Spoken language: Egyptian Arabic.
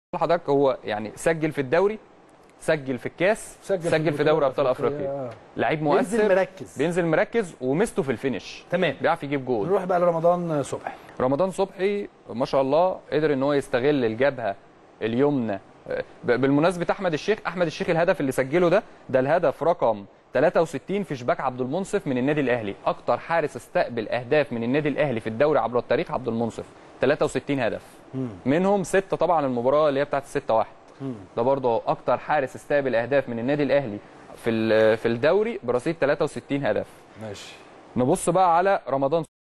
حضرتك هو يعني سجل في الدوري سجل في الكاس سجل في سجل, في البطولة دوري ابطال الأفريقية. افريقيا آه. لعيب بينزل مؤثر مركز. بينزل مركز وميزته في الفينش تمام بيعرف يجيب جول نروح بقى لرمضان صبحي رمضان صبحي ما شاء الله قدر ان هو يستغل الجبهه اليمنى ب- بالمناسبه احمد الشيخ احمد الشيخ الهدف اللي سجله ده ده الهدف رقم 63 في شباك عبد المنصف من النادي الاهلي اكتر حارس استقبل اهداف من النادي الاهلي في الدوري عبر التاريخ عبد المنصف 63 هدف منهم ستة طبعا المباراه اللي هي بتاعت 6 1 ده برضه اكتر حارس استقبل اهداف من النادي الاهلي في ال- في الدوري برصيد 63 هدف ماشي نبص بقى على رمضان